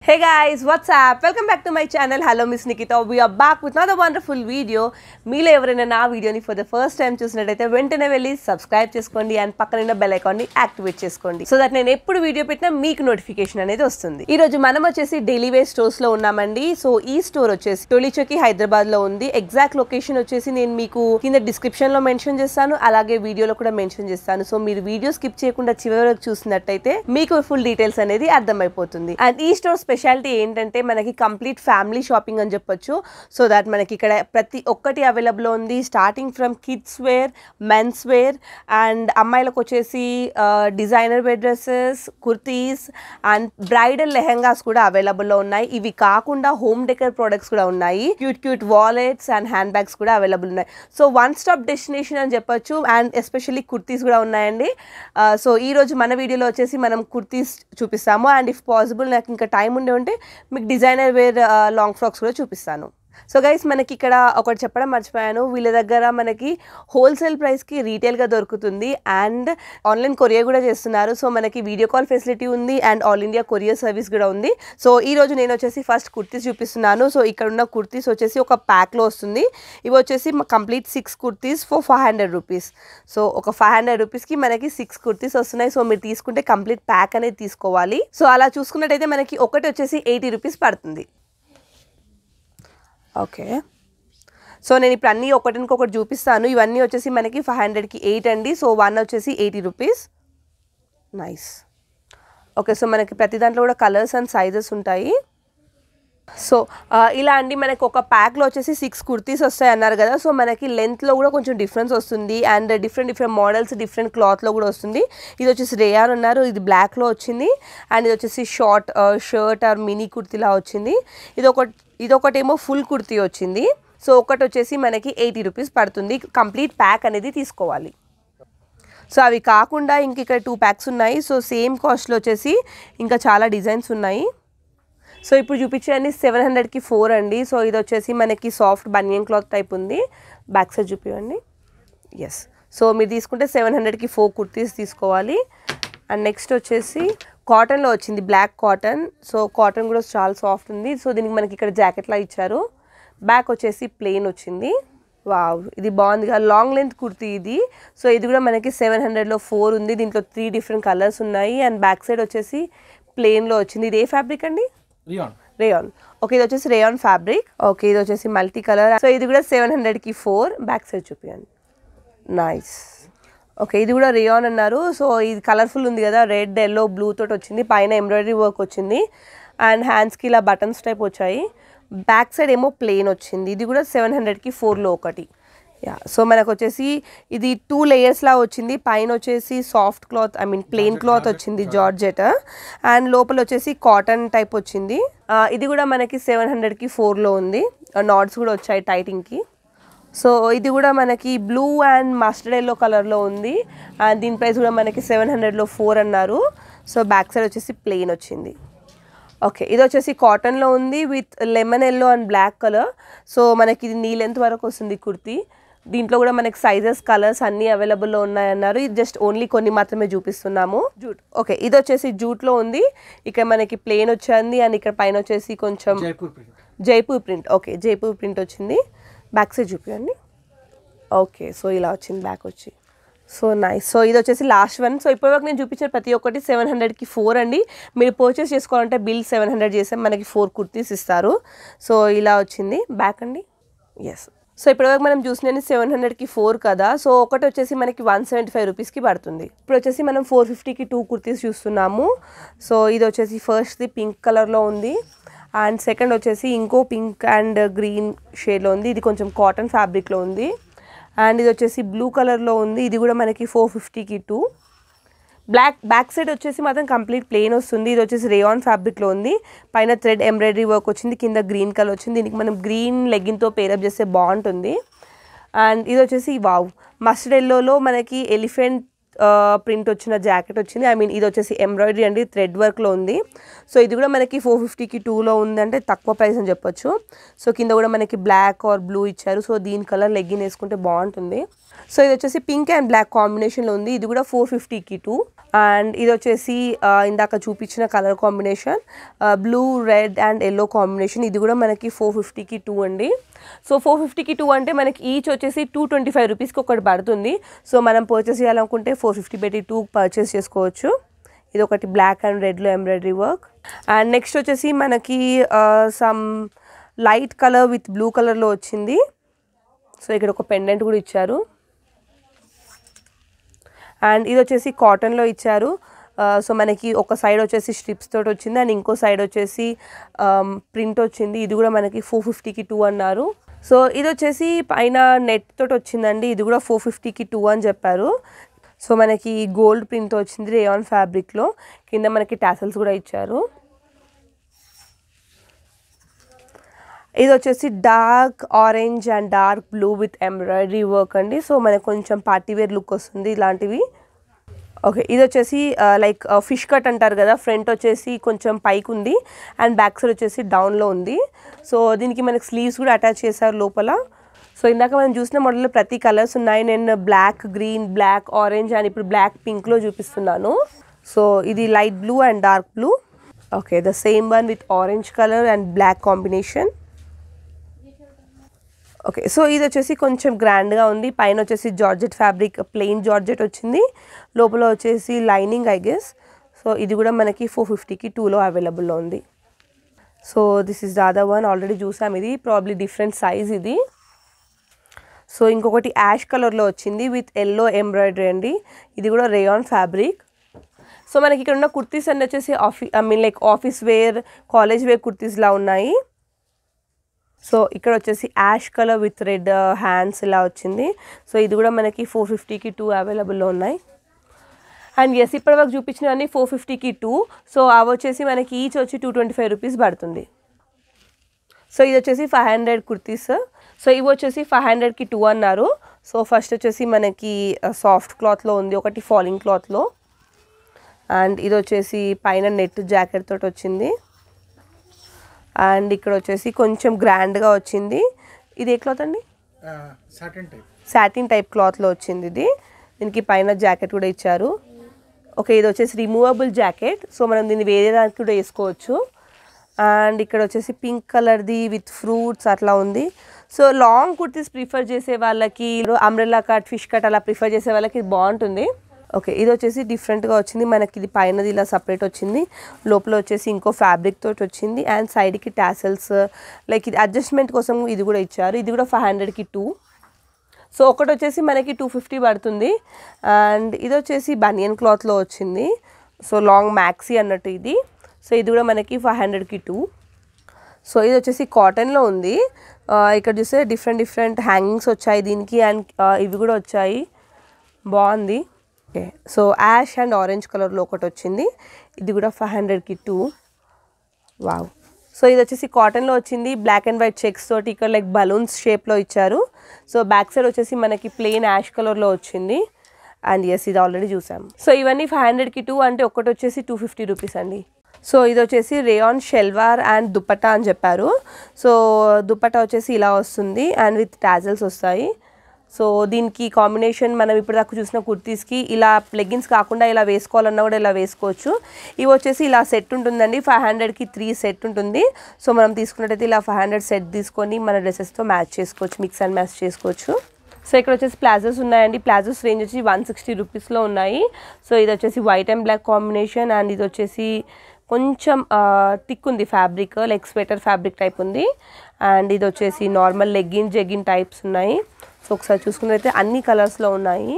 Hey guys, what's up? Welcome back to my channel. Hello Miss Nikita. We are back with another wonderful video. మీలో ఎవరైనా నా వీడియోని for the first time చూసినట్టయితే వెంటనే వెళ్ళి subscribe చేసుకోండి అండ్ పక్కన బెల్ ఐకాన్ని యాక్టివేట్ చేసుకోండి సో దట్ నేను ఎప్పుడు వీడియో పెట్టినా మీకు నోటిఫికేషన్ అనేది వస్తుంది ఈ రోజు మనం వచ్చేసి డైలీ వేర్ స్టోర్స్ లో ఉన్నామండి సో ఈ స్టోర్ వచ్చేసి టొలిచొకి హైదరాబాద్ లో ఉంది ఎగ్జాక్ట్ లొకేషన్ వచ్చేసి నేను మీకు కింద డిస్క్రిప్షన్ లో మెన్షన్ చేస్తాను అలాగే వీడియోలో కూడా మెన్షన్ చేస్తాను సో మీరు వీడియో స్కిప్ చేయకుండా చివరి వరకు చూసినట్టయితే మీకు ఫుల్ డీటెయిల్స్ అనేది అర్థమైపోతుంది అండ్ ఈ స్టోర్ స్పెషాలిటీ ఏంటంటే మనకి కంప్లీట్ ఫ్యామిలీ షాపింగ్ అని చెప్పొచ్చు సో దాట్ మనకి ఇక్కడ ప్రతి ఒక్కటి అవైలబుల్ ఉంది starting from kids wear men's wear and అమ్మాయిలకు వచ్చేసి designer wear dresses kurtis and bridal lehengas కూడా అవైలబుల్లో ఉన్నాయి ఇవి కాకుండా హోమ్ డెకర్ ప్రొడక్ట్స్ కూడా ఉన్నాయి cute cute wallets and hand bags కూడా అవైలబుల్ ఉన్నాయి సో వన్ స్టాప్ డెస్టినేషన్ అని చెప్పొచ్చు అండ్ ఎస్పెషల్లీ కుర్తీస్ కూడా ఉన్నాయండి సో ఈ రోజు మన వీడియోలో వచ్చేసి మనం కుర్తీస్ చూపిస్తాము అండ్ ఇఫ్ పాసిబుల్ నాకు ఇంకా టైం ఉండే ఉంటే మీకు డిజైనర్ వేర్ లాంగ్ ఫ్రాక్స్ కూడా చూపిస్తాను సో గైస్ మనకి ఇక్కడ ఒకటి చెప్పడం మర్చిపోయాను వీళ్ళ దగ్గర మనకి హోల్సేల్ ప్రైస్కి రీటైల్గా దొరుకుతుంది అండ్ ఆన్లైన్ కొరియర్ కూడా చేస్తున్నారు సో మనకి వీడియో కాల్ ఫెసిలిటీ ఉంది and all India courier service కూడా ఉంది సో ఈ రోజు నేను వచ్చేసి ఫస్ట్ కుర్తీస్ చూపిస్తున్నాను సో ఇక్కడ ఉన్న కుర్తీస్ వచ్చేసి ఒక ప్యాక్లో వస్తుంది ఇవి వచ్చేసి complete six kurtis for five hundred rupees so ఒక ఫైవ్ హండ్రెడ్ రూపీస్కి మనకి సిక్స్ కుర్తీస్ వస్తున్నాయి సో మీరు తీసుకుంటే కంప్లీట్ ప్యాక్ అనేది తీసుకోవాలి సో అలా చూసుకున్నట్టయితే మనకి ఒకటి వచ్చేసి ఎయిటీ రూపీస్ పడుతుంది ఓకే సో నేను ఇప్పుడు అన్నీ ఒకటికొకటి చూపిస్తాను ఇవన్నీ వచ్చేసి మనకి ఫైవ్ హండ్రెడ్కి ఎయిట్ అండి సో వన్ వచ్చేసి eighty rupees nice okay so మనకి ప్రతి దాంట్లో కూడా కలర్స్ అండ్ సైజెస్ ఉంటాయి సో ఆ, ఇలా అండి మనకి ఒక ప్యాక్లో వచ్చేసి సిక్స్ కుర్తీస్ వస్తాయి అన్నారు కదా సో మనకి లెంత్లో కూడా కొంచెం డిఫరెన్స్ వస్తుంది and different different models different క్లాత్లో కూడా వస్తుంది ఇది వచ్చేసి రేయాన్ ఉన్నారు ఇది బ్లాక్లో వచ్చింది అండ్ ఇది వచ్చేసి షార్ట్ షర్ట్ ఆర్ మినీ కుర్తీలా వచ్చింది ఇది ఒక ఇది ఒకటేమో ఫుల్ కుర్తీ వచ్చింది సో ఒకటి వచ్చేసి మనకి ఎయిటీ రూపీస్ పడుతుంది కంప్లీట్ ప్యాక్ అనేది తీసుకోవాలి సో అవి కాకుండా ఇంక ఇక్కడ టూ ప్యాక్స్ ఉన్నాయి సో సేమ్ కాస్ట్లో వచ్చేసి ఇంకా చాలా డిజైన్స్ ఉన్నాయి సో ఇప్పుడు చూపించండి సెవెన్ హండ్రెడ్కి ఫోర్ అండి సో ఇది వచ్చేసి మనకి సాఫ్ట్ బనియన్ క్లాత్ టైప్ ఉంది బ్యాక్ సైడ్ చూపించండి ఎస్ సో మీరు తీసుకుంటే సెవెన్ హండ్రెడ్కి ఫోర్ కుర్తీస్ తీసుకోవాలి అండ్ నెక్స్ట్ వచ్చేసి కాటన్లో వచ్చింది బ్లాక్ కాటన్ సో కాటన్ కూడా చాలా సాఫ్ట్ ఉంది సో దీనికి మనకి ఇక్కడ జాకెట్లా ఇచ్చారు బ్యాక్ వచ్చేసి ప్లెయిన్ వచ్చింది వావ్ ఇది బాగుంది కదా లాంగ్ లెంత్ కుర్తీ ఇది సో ఇది కూడా మనకి సెవెన్ హండ్రెడ్లో ఫోర్ ఉంది దీంట్లో త్రీ డిఫరెంట్ కలర్స్ ఉన్నాయి అండ్ బ్యాక్ సైడ్ వచ్చేసి ప్లెయిన్లో వచ్చింది ఇది ఏ ఫ్యాబ్రిక్ అండి రియాన్ రేయాన్ ఓకే ఇది వచ్చేసి రేయాన్ ఫ్యాబ్రిక్ ఓకే ఇది వచ్చేసి మల్టీ కలర్ సో ఇది కూడా సెవెన్ హండ్రెడ్కి ఫోర్ బ్యాక్ సైడ్ చూపించండి నైస్ ఓకే ఇది కూడా రేయాన్ అన్నారు సో ఇది కలర్ఫుల్ ఉంది కదా రెడ్ ఎల్లో బ్లూ తోటి వచ్చింది పైన ఎంబ్రాయిడరీ వర్క్ వచ్చింది అండ్ హ్యాండ్స్కి ఇలా బటన్స్ టైప్ వచ్చాయి బ్యాక్ సైడ్ ఏమో ప్లెయిన్ వచ్చింది ఇది కూడా సెవెన్ హండ్రెడ్కి ఫోర్లో ఒకటి యా సో మనకు వచ్చేసి ఇది టూ లేయర్స్లా వచ్చింది పైన వచ్చేసి soft cloth I mean plain cloth వచ్చింది జార్జెట్ అండ్ లోపల వచ్చేసి కాటన్ టైప్ వచ్చింది ఆ, ఇది కూడా మనకి సెవెన్ హండ్రెడ్కి ఫోర్లో ఉంది నాట్స్ కూడా వచ్చాయి టైటింగ్కి సో ఇది కూడా మనకి బ్లూ అండ్ మస్టర్డ్ ఎల్లో కలర్లో ఉంది అండ్ దీని ప్రైస్ కూడా మనకి సెవెన్ హండ్రెడ్లో ఫోర్ అన్నారు సో బ్యాక్ సైడ్ వచ్చేసి ప్లెయిన్ వచ్చింది ఓకే ఇది వచ్చేసి కాటన్లో ఉంది with lemon yellow and black colour so మనకి ఇది నీ లెంత్ వరకు వస్తుంది కుర్తీ దీంట్లో కూడా మనకి సైజెస్ కలర్స్ అన్నీ అవైలబుల్లో ఉన్నాయన్నారు ఇది జస్ట్ ఓన్లీ కొన్ని మాత్రమే చూపిస్తున్నాము జూట్ ఓకే ఇది వచ్చేసి జూట్లో ఉంది ఇక్కడ మనకి ప్లెయిన్ వచ్చింది అండ్ ఇక్కడ పైన వచ్చేసి కొంచెం Jaipur print Jaipur print okay Jaipur print వచ్చింది బ్యాక్ సైడ్ చూపించండి ఓకే సో ఇలా వచ్చింది బ్యాక్ వచ్చి సో నైస్ సో ఇది వచ్చేసి లాస్ట్ వన్ సో ఇప్పటివరకు నేను చూపించిన ప్రతి ఒక్కటి సెవెన్ హండ్రెడ్కి ఫోర్ అండి మీరు పర్చేస్ చేసుకోవాలంటే బిల్ సెవెన్ హండ్రెడ్ చేస్తే మనకి ఫోర్ కుర్తీస్ ఇస్తారు సో ఇలా వచ్చింది బ్యాక్ అండి ఎస్ సో ఇప్పటివరకు మనం చూసినది సెవెన్ హండ్రెడ్కి ఫోర్ కదా సో ఒకటి వచ్చేసి మనకి వన్ సెవెంటీ ఫైవ్ రూపీస్కి పడుతుంది ఇప్పుడు వచ్చేసి మనం ఫోర్ ఫిఫ్టీకి టూ కుర్తీస్ చూస్తున్నాము సో ఇది వచ్చేసి ఫస్ట్ది పింక్ కలర్లో ఉంది అండ్ సెకండ్ వచ్చేసి ఇంకో పింక్ అండ్ గ్రీన్ షేడ్లో ఉంది ఇది కొంచెం కాటన్ ఫ్యాబ్రిక్లో ఉంది అండ్ ఇది వచ్చేసి బ్లూ కలర్లో ఉంది ఇది కూడా మనకి ఫోర్ ఫిఫ్టీకి టూ బ్లాక్ బ్యాక్ సైడ్ వచ్చేసి మాత్రం కంప్లీట్ ప్లెయిన్ వస్తుంది ఇది వచ్చేసి రేయాన్ ఫ్యాబ్రిక్లో ఉంది పైన థ్రెడ్ ఎంబ్రాయిడరీ వర్క్ వచ్చింది కింద గ్రీన్ కలర్ వచ్చింది దీనికి మనం గ్రీన్ లెగ్గిన్తో పేరప్ చేస్తే బాగుంటుంది అండ్ ఇది వచ్చేసి వావ్ మస్టర్డ్ ఎల్లోలో మనకి ఎలిఫెంట్ ప్రింట్ వచ్చిన జాకెట్ వచ్చింది ఐ మీన్ ఇది వచ్చేసి ఎంబ్రాయిడరీ అండి థ్రెడ్ వర్క్లో ఉంది సో ఇది కూడా మనకి ఫోర్ ఫిఫ్టీకి టూలో ఉందంటే తక్కువ ప్రైస్ అని చెప్పొచ్చు సో కింద కూడా మనకి బ్లాక్ ఆర్ బ్లూ ఇచ్చారు సో దీని కలర్ లెగ్గిన్ వేసుకుంటే బాగుంటుంది సో ఇది వచ్చేసి పింక్ అండ్ బ్లాక్ కాంబినేషన్లో ఉంది ఇది కూడా ఫోర్ ఫిఫ్టీకి టూ అండ్ ఇది వచ్చేసి ఆ, ఇందాక చూపించిన colour combination blue red and yellow combination ఇది కూడా మనకి ఫోర్ ఫిఫ్టీకి టూ అండి సో ఫోర్ ఫిఫ్టీకి టూ అంటే మనకి ఈచ్ వచ్చేసి టూ ట్వంటీ ఫైవ్ రూపీస్కి ఒకటి పడుతుంది సో మనం పర్చేస్ చేయాలనుకుంటే ఫోర్ ఫిఫ్టీ పెట్టి టూ పర్చేస్ చేసుకోవచ్చు ఇది ఒకటి బ్లాక్ అండ్ రెడ్లో ఎంబ్రాయిడరీ వర్క్ అండ్ నెక్స్ట్ వచ్చేసి మనకి some light colour with blue కలర్లో వచ్చింది సో ఇక్కడ ఒక పెండెంట్ కూడా ఇచ్చారు అండ్ ఇది వచ్చేసి కాటన్లో ఇచ్చారు సో మనకి ఒక సైడ్ వచ్చేసి స్ట్రిప్స్ తోటి వచ్చింది అండ్ ఇంకో సైడ్ వచ్చేసి ప్రింట్ వచ్చింది ఇది కూడా మనకి ఫోర్ ఫిఫ్టీకి టూ అన్నారు సో ఇది వచ్చేసి పైన నెట్ తోటి వచ్చిందండి ఇది కూడా ఫోర్ ఫిఫ్టీకి టూ అని చెప్పారు సో మనకి గోల్డ్ ప్రింట్ వచ్చింది రేయాన్ ఫ్యాబ్రిక్లో కింద మనకి టాసల్స్ కూడా ఇచ్చారు ఇది వచ్చేసి dark orange and dark blue with embroidery work అండి సో మనకు కొంచెం పార్టీ వేర్ లుక్ వస్తుంది ఇలాంటివి ఓకే ఇది వచ్చేసి లైక్ ఫిష్ కట్ అంటారు కదా ఫ్రంట్ వచ్చేసి కొంచెం పైకి ఉంది అండ్ బ్యాక్ సైడ్ వచ్చేసి డౌన్లో ఉంది సో దీనికి మనకి స్లీవ్స్ కూడా అటాచ్ చేశారు లోపల సో ఇందాక మనం చూసిన మోడల్లో ప్రతి కలర్స్ ఉన్నాయి నేను black green black orange and ఇప్పుడు బ్లాక్ పింక్లో చూపిస్తున్నాను సో ఇది light blue and dark blue okay the same one with orange colour and black combination okay so ఇది వచ్చేసి కొంచెం గ్రాండ్గా ఉంది పైన వచ్చేసి జార్జెట్ ఫ్యాబ్రిక్ ప్లెయిన్ జార్జెట్ వచ్చింది లోపల వచ్చేసి లైనింగ్ ఐ గెస్ సో ఇది కూడా మనకి ఫోర్ ఫిఫ్టీకి టూలో అవైలబుల్లో ఉంది so this is the other one already చూసాం ఇది ప్రాబ్లీ డిఫరెంట్ సైజ్ ఇది సో ఇంకొకటి యాష్ కలర్లో వచ్చింది విత్ ఎల్లో ఎంబ్రాయిడరీ అండి ఇది కూడా రేయాన్ ఫ్యాబ్రిక్ సో మనకి ఇక్కడ ఉన్న కుర్తీస్ అన్ని వచ్చేసి office I mean like office wear college wear కుర్తీస్లా ఉన్నాయి సో ఇక్కడ వచ్చేసి ash colour with red hands ఇలా వచ్చింది సో ఇది కూడా మనకి ఫోర్ ఫిఫ్టీకి టూ అవైలబుల్లో ఉన్నాయి అండ్ ఎస్ ఇప్పటివరకు చూపించినవన్నీ ఫోర్ ఫిఫ్టీకి టూ సో అవి వచ్చేసి మనకి ఈచ్ వచ్చి టూ ట్వంటీ ఫైవ్ రూపీస్ పడుతుంది సో ఇది వచ్చేసి ఫైవ్ హండ్రెడ్ కుర్తీస్ సో ఇవి వచ్చేసి ఫైవ్ హండ్రెడ్కి టూ అన్నారు సో ఫస్ట్ వచ్చేసి మనకి సాఫ్ట్ క్లాత్లో ఉంది ఒకటి ఫాలింగ్ క్లాత్లో అండ్ ఇది వచ్చేసి పైన నెట్ జాకెట్ తోటి వచ్చింది అండ్ ఇక్కడ వచ్చేసి కొంచెం గ్రాండ్గా వచ్చింది ఇది ఏ క్లాత్ అండి సాటన్ టైప్ సాటిన్ టైప్ క్లాత్లో వచ్చింది ఇది దీనికి పైన జాకెట్ కూడా ఇచ్చారు ఓకే ఇది వచ్చేసి రిమూవబుల్ జాకెట్ సో మనం దీన్ని వేరే దానికి కూడా వేసుకోవచ్చు అండ్ ఇక్కడ వచ్చేసి పింక్ కలర్ది విత్ ఫ్రూట్స్ అట్లా ఉంది సో లాంగ్ కుర్తీస్ ప్రిఫర్ చేసే వాళ్ళకి అంబ్రెల్లా కట్ ఫిష్ కట్ అలా ప్రిఫర్ చేసే వాళ్ళకి ఇది బాగుంటుంది ఓకే ఇది వచ్చేసి డిఫరెంట్గా వచ్చింది మనకి ఇది పైనది ఇలా సపరేట్ వచ్చింది లోపల వచ్చేసి ఇంకో ఫ్యాబ్రిక్ తోటి వచ్చింది అండ్ సైడ్కి టాసల్స్ లైక్ ఇది అడ్జస్ట్మెంట్ కోసం ఇది కూడా ఇచ్చారు ఇది కూడా ఫైవ్ హండ్రెడ్కి టూ సో ఒకటి వచ్చేసి మనకి టూ ఫిఫ్టీ పడుతుంది అండ్ ఇది వచ్చేసి బనియన్ క్లాత్లో వచ్చింది సో లాంగ్ మ్యాక్సీ అన్నట్టు ఇది సో ఇది కూడా మనకి ఫైవ్ హండ్రెడ్కి టూ సో ఇది వచ్చేసి కాటన్లో ఉంది ఆ, ఇక్కడ చూస్తే డిఫరెంట్ డిఫరెంట్ హ్యాంగింగ్స్ వచ్చాయి దీనికి అండ్ ఇవి కూడా వచ్చాయి బాగుంది okay so ash and orange కలర్లో ఒకటి వచ్చింది ఇది కూడా ఫైవ్ హండ్రెడ్కి టూ వావ్ సో ఇది వచ్చేసి కాటన్లో వచ్చింది బ్లాక్ అండ్ వైట్ చెక్స్ తోటి ఇక్కడ లైక్ బలూన్స్ షేప్లో ఇచ్చారు సో బ్యాక్ సైడ్ వచ్చేసి మనకి ప్లెయిన్ యాష్ కలర్లో వచ్చింది అండ్ ఎస్ ఇది ఆల్రెడీ చూసాం సో ఇవన్నీ ఫైవ్ హండ్రెడ్కి టూ అంటే ఒకటి వచ్చేసి టూ ఫిఫ్టీ రూపీస్ అండి సో ఇది వచ్చేసి రేయాన్ షెల్వార్ అండ్ దుపట్టా అని చెప్పారు సో దుపట్టా వచ్చేసి ఇలా వస్తుంది అండ్ విత్ టాజల్స్ వస్తాయి సో దీనికి కాంబినేషన్ మనం ఇప్పుడు దాకా చూసిన కుర్తీస్కి ఇలా లెగ్గిన్స్ కాకుండా ఇలా వేసుకోవాలన్నా కూడా ఇలా వేసుకోవచ్చు ఇవి వచ్చేసి ఇలా సెట్ ఉంటుందండి ఫైవ్ హండ్రెడ్కి త్రీ సెట్ ఉంటుంది సో మనం తీసుకున్నట్టయితే ఇలా ఫైవ్ హండ్రెడ్ సెట్ తీసుకొని మన డ్రెస్సెస్తో మ్యాచ్ చేసుకోవచ్చు మిక్స్ అండ్ మ్యాచ్ చేసుకోవచ్చు సో ఇక్కడ వచ్చేసి ప్లాజోస్ ఉన్నాయండి ప్లాజోస్ రేంజ్ వచ్చి వన్ సిక్స్టీ రూపీస్లో ఉన్నాయి సో ఇది వచ్చేసి white and black combination and ఇది వచ్చేసి కొంచెం థిక్ ఉంది fabric like sweater fabric type ఉంది అండ్ ఇది వచ్చేసి నార్మల్ లెగ్గిన్ జెగ్గిన్ టైప్స్ ఉన్నాయి సో ఒకసారి చూసుకున్నట్లయితే అన్ని కలర్స్లో ఉన్నాయి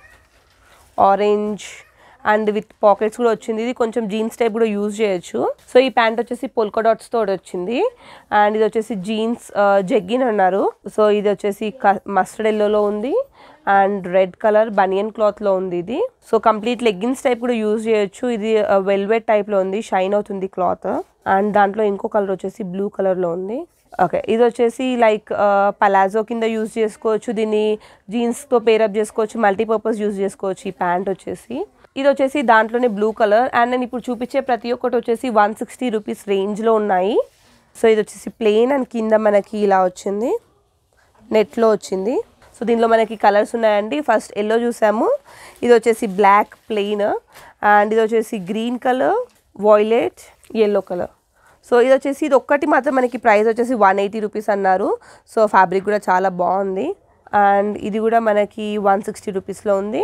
ఆరెంజ్ అండ్ విత్ పాకెట్స్ కూడా వచ్చింది ఇది కొంచెం జీన్స్ టైప్ కూడా యూజ్ చేయొచ్చు సో ఈ ప్యాంట్ వచ్చేసి పొల్కా డాట్స్ తోటి వచ్చింది అండ్ ఇది వచ్చేసి జీన్స్ జగ్గిన్ అన్నారు సో ఇది వచ్చేసి మస్టర్డ్ ఎల్లోలో ఉంది అండ్ రెడ్ కలర్ బనియన్ క్లాత్లో ఉంది ఇది సో కంప్లీట్ లెగ్గిన్స్ టైప్ కూడా యూజ్ చేయొచ్చు ఇది వెల్వెట్ టైప్లో ఉంది షైన్ అవుతుంది క్లాత్ అండ్ దాంట్లో ఇంకో కలర్ వచ్చేసి బ్లూ కలర్లో ఉంది ఓకే ఇది వచ్చేసి లైక్ పలాజో కింద యూజ్ చేసుకోవచ్చు దీన్ని జీన్స్తో పేరప్ చేసుకోవచ్చు మల్టీపర్పస్ యూజ్ చేసుకోవచ్చు ఈ ప్యాంట్ వచ్చేసి ఇది వచ్చేసి దాంట్లోనే బ్లూ కలర్ అండ్ నేను ఇప్పుడు చూపించే ప్రతి ఒక్కటి వచ్చేసి వన్ సిక్స్టీ రూపీస్ రేంజ్లో ఉన్నాయి సో ఇది వచ్చేసి ప్లెయిన్ అండ్ కింద మనకి ఇలా వచ్చింది నెట్లో వచ్చింది సో దీనిలో మనకి కలర్స్ ఉన్నాయండి ఫస్ట్ ఎల్లో చూసాము ఇది వచ్చేసి బ్లాక్ ప్లెయిన్ అండ్ ఇది వచ్చేసి green colour violet yellow colour so ఇది వచ్చేసి ఇది ఒక్కటి మాత్రం మనకి ప్రైస్ వచ్చేసి వన్ ఎయిటీ రూపీస్ అన్నారు సో ఫ్యాబ్రిక్ కూడా చాలా బాగుంది అండ్ ఇది కూడా మనకి వన్ సిక్స్టీ రూపీస్లో ఉంది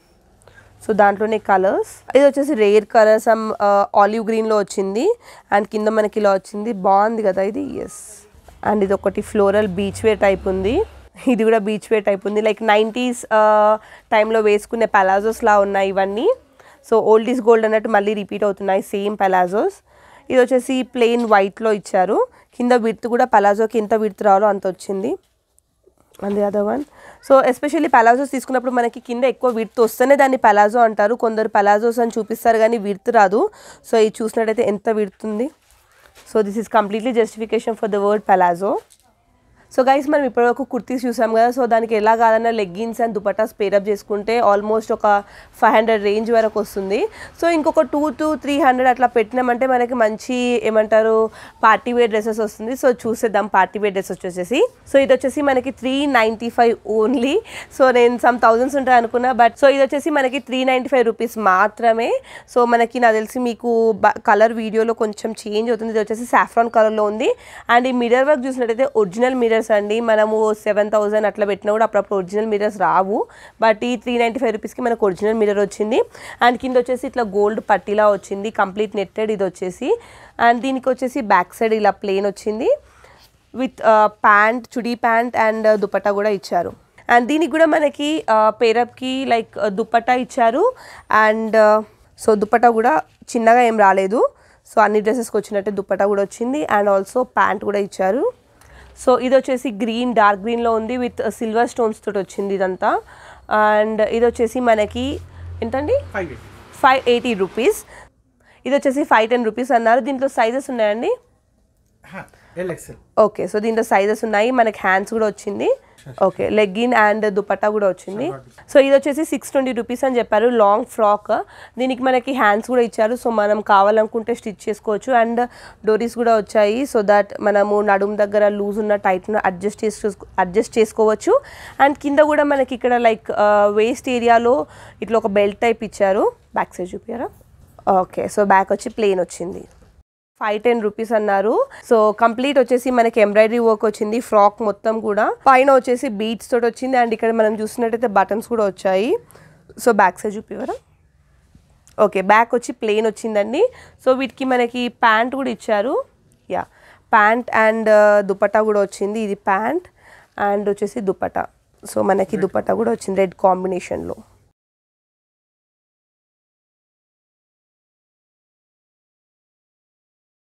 సో దాంట్లోనే కలర్స్ ఇది వచ్చేసి రేర్ కలర్ సమ్ ఆలివ్ గ్రీన్లో వచ్చింది అండ్ కింద మనకి ఇలా వచ్చింది బాగుంది కదా ఇది ఎస్ అండ్ ఇది ఒకటి ఫ్లోరల్ బీచ్ వేర్ టైప్ ఉంది ఇది కూడా బీచ్ వేర్ టైప్ ఉంది లైక్ నైంటీస్ టైంలో వేసుకునే పలాజోస్ లా ఉన్నాయి ఇవన్నీ సో ఓల్డ్ ఈజ్ గోల్డ్ అన్నట్టు మళ్ళీ రిపీట్ అవుతున్నాయి సేమ్ పలాజోస్ ఇది వచ్చేసి ప్లెయిన్ వైట్లో ఇచ్చారు కింద విడ్త్ కూడా పలాజోకి ఎంత విడ్త్ రావాలో అంత వచ్చింది and the other one so especially palazzos తీసుకున్నప్పుడు మనకి కింద ఎక్కువ విడ్త్ వస్తేనే దాన్ని పలాజో అంటారు కొందరు పలాజోస్ అని చూపిస్తారు కానీ విడ్త్ రాదు సో ఇది చూసినట్టయితే ఎంత విడుతుంది so this is completely justification for the word palazzo so guys మనం ఇప్పటివరకు కుర్తీస్ చూసాం కదా సో దానికి ఎలా కాదన్నా లెగ్గిన్స్ అండ్ దుపటాస్ పేరప్ చేసుకుంటే ఆల్మోస్ట్ ఒక ఫైవ్ హండ్రెడ్ రేంజ్ వరకు వస్తుంది సో ఇంకొక టూ టు త్రీ హండ్రెడ్ అట్లా పెట్టినామంటే మనకి మంచి ఏమంటారు పార్టీ వేర్ డ్రెస్సెస్ వస్తుంది సో చూసేద్దాం పార్టీ వేర్ డ్రెస్ వచ్చేసి సో ఇది వచ్చేసి మనకి three ninety five only so నేను సమ్ థౌజండ్స్ ఉంటాయి అనుకున్నా బట్ సో ఇది వచ్చేసి మనకి త్రీ నైంటీ ఫైవ్ రూపీస్ మాత్రమే సో మనకి నాకు తెలిసి మీకు కలర్ వీడియోలో కొంచెం చేంజ్ అవుతుంది ఇది వచ్చేసి సాఫ్రాన్ కలర్లో ఉంది అండ్ ఈ మిర్రర్ వర్క్ చూసినట్టయితే ఒరిజినల్ మిర్రర్స్ అండి మనము సెవెన్ థౌసండ్ అట్లా పెట్టినా కూడా అప్పుడప్పుడు ఒరిజినల్ మిర్రర్స్ రావు బట్ ఈ త్రీ నైంటీ ఫైవ్ రూపీస్కి మనకు ఒరిజినల్ మిర్రర్ వచ్చింది అండ్ కింద వచ్చేసి ఇట్లా గోల్డ్ పట్టీలా వచ్చింది కంప్లీట్ నెట్టెడ్ ఇది వచ్చేసి అండ్ దీనికి వచ్చేసి బ్యాక్ సైడ్ ఇలా ప్లేన్ వచ్చింది with pant chudi pant and dupatta కూడా ఇచ్చారు అండ్ దీనికి కూడా మనకి పేరప్కి లైక్ దుపట్టా ఇచ్చారు అండ్ సో దుపట్టా కూడా చిన్నగా ఏం రాలేదు సో అన్ని డ్రెస్సెస్కి వచ్చినట్టే దుపట్టా కూడా వచ్చింది అండ్ ఆల్సో ప్యాంట్ కూడా ఇచ్చారు సో ఇది వచ్చేసి గ్రీన్ డార్క్ గ్రీన్లో ఉంది విత్ సిల్వర్ స్టోన్స్ తోటి వచ్చింది ఇదంతా అండ్ ఇది వచ్చేసి మనకి ఎంతండి five eight five eighty rupees ఇది వచ్చేసి ఫైవ్ టెన్ రూపీస్ అన్నారు దీంట్లో సైజెస్ ఉన్నాయండి ఎల్ ఎక్సెల్ ఓకే సో దీంట్లో సైజెస్ ఉన్నాయి మనకి హ్యాండ్స్ కూడా వచ్చింది ఓకే లెగ్గిన్ అండ్ దుపట్టా కూడా వచ్చింది సో ఇది వచ్చేసి సిక్స్ ట్వంటీ రూపీస్ అని చెప్పారు లాంగ్ ఫ్రాక్ దీనికి మనకి హ్యాండ్స్ కూడా ఇచ్చారు సో మనం కావాలనుకుంటే స్టిచ్ చేసుకోవచ్చు అండ్ డోరీస్ కూడా వచ్చాయి సో దట్ మనము నడుము దగ్గర లూజ్ ఉన్న టైట్ను అడ్జస్ట్ చేసుకో అడ్జస్ట్ చేసుకోవచ్చు అండ్ కింద కూడా మనకి ఇక్కడ లైక్ వేస్ట్ ఏరియాలో ఇట్లా ఒక బెల్ట్ టైప్ ఇచ్చారు బ్యాక్ సైడ్ చూపించారా ఓకే సో బ్యాక్ వచ్చి ప్లేన్ వచ్చింది ఫైవ్ టెన్ రూపీస్ అన్నారు సో కంప్లీట్ వచ్చేసి మనకి ఎంబ్రాయిడరీ వర్క్ వచ్చింది ఫ్రాక్ మొత్తం కూడా పైన వచ్చేసి బీట్స్ తోటి వచ్చింది అండ్ ఇక్కడ మనం చూసినట్టయితే బటన్స్ కూడా వచ్చాయి సో బ్యాక్ సైడ్ చూపివరా ఓకే బ్యాక్ వచ్చి ప్లెయిన్ వచ్చిందండి సో వీటికి మనకి ప్యాంట్ కూడా ఇచ్చారు యా ప్యాంట్ అండ్ దుపట్టా కూడా వచ్చింది ఇది ప్యాంట్ అండ్ వచ్చేసి దుపట్టా సో మనకి దుపట్టా కూడా వచ్చింది రెడ్ కాంబినేషన్లో